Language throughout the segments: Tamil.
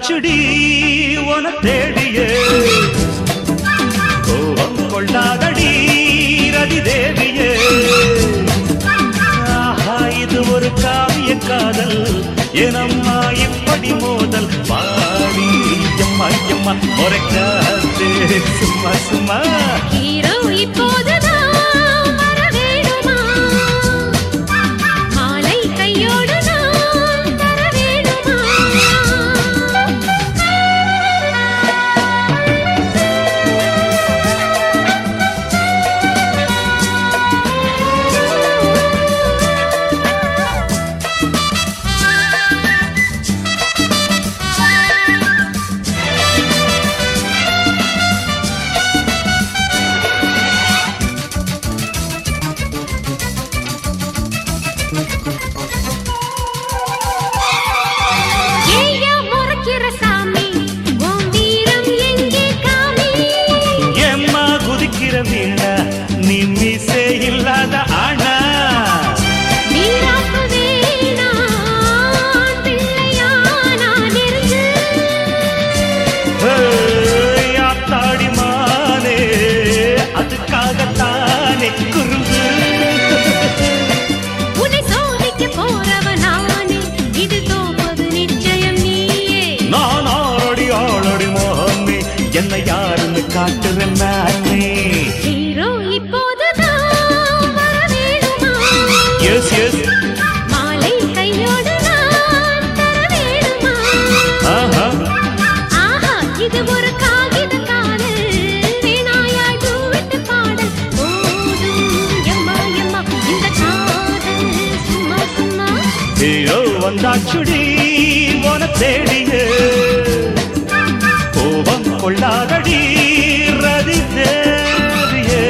வந்தாச்சுடி உன தேடியே கோபம் கொள்ளாதடி ரதி தேவியே ஆஹா இது ஒரு காவிய காதல் எனம்மா இப்படி மோதல் பாடி எம்மா எம்மா முறைக்காது சும்மா சும்மா ஹீரோ இப்போதுதான் வர வேணுமா மாலை கையோடு நான் தர வேணுமா ஏய்யா முறைக்கிற சாமி உன் வீரம் எங்கே காமி எம்மா குதிக்கிற வீணா நீ மீசே இல்லாத ஆனா வீராப்பு வேணாம் பிள்ளையா நான் நெருங்கு ஏய், ஆத்தாடி மானே அதுக்காகத்தானே குறும்பு உன்னை சோதிக்க போறவ நானே இது தோப்பது நிச்சயம் நீயே நான் ஆளடி ஆளடி மோகமே என்ன யாருன்னு காட்டுறேன் நானே ஹீரோ இப்போதுதான் வர வேணுமா எஸ் எஸ் மாலை கையோடு நான் தர வேணுமா ஆஹா ஆஹா இது ஒரு காகித காதல் வீணாயா டூவிட்டு பாடல் போதும் எம்மா எம்மா இந்த காதல் சும்மா சும்மா ஹீரோ வந்தாச்சுடி உன தேடியே கோபம் கொள்ளாதடி ரதி தேவியே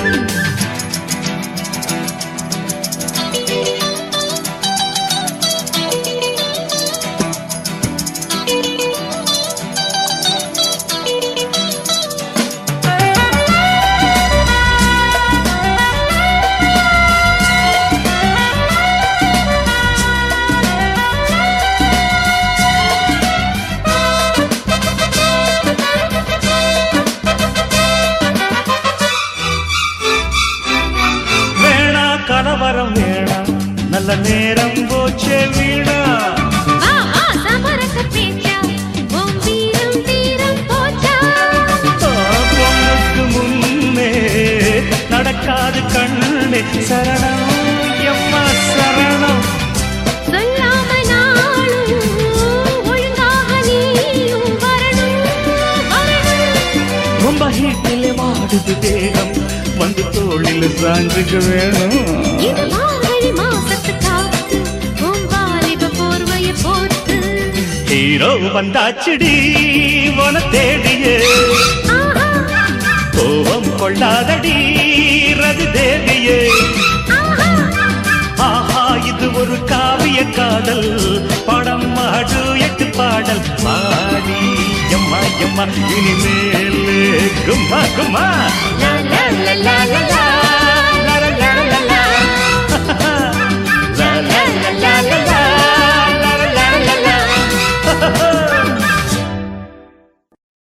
வேணா கலவரம் வேணா நல்ல நேரம் போச்சே வீணா வா வா சமரச பேச்சா உன் வீரம் தீரம் போச்சா பொண்ணுக்கு முன்னே நடக்காது கண்ணே சரணம் எம்மா சரணம் சொல்லாம நாளும் ஒழுங்காக நீயும் வரணும் வரணும் ரொம்ப ஹீட்டிலே மாடுது தேகம் வந்து தோளில் சாஞ்சுக்க வேணும் இது மார்கழி மாசத்து காத்து உன் வாலிப போர்வைய போத்து ஹீரோ வந்தாச்சுடி உன தேடியே ஆஹா கோபம் கொள்ளாதடி ரதி தேவியே ஆஹா ஆஹா இது ஒரு காவிய காதல் படம் மாடு எட்டு பாடல் பாடி எம்மா எம்மா இனிமேல் கும்மா கும்மா லா லா லா லா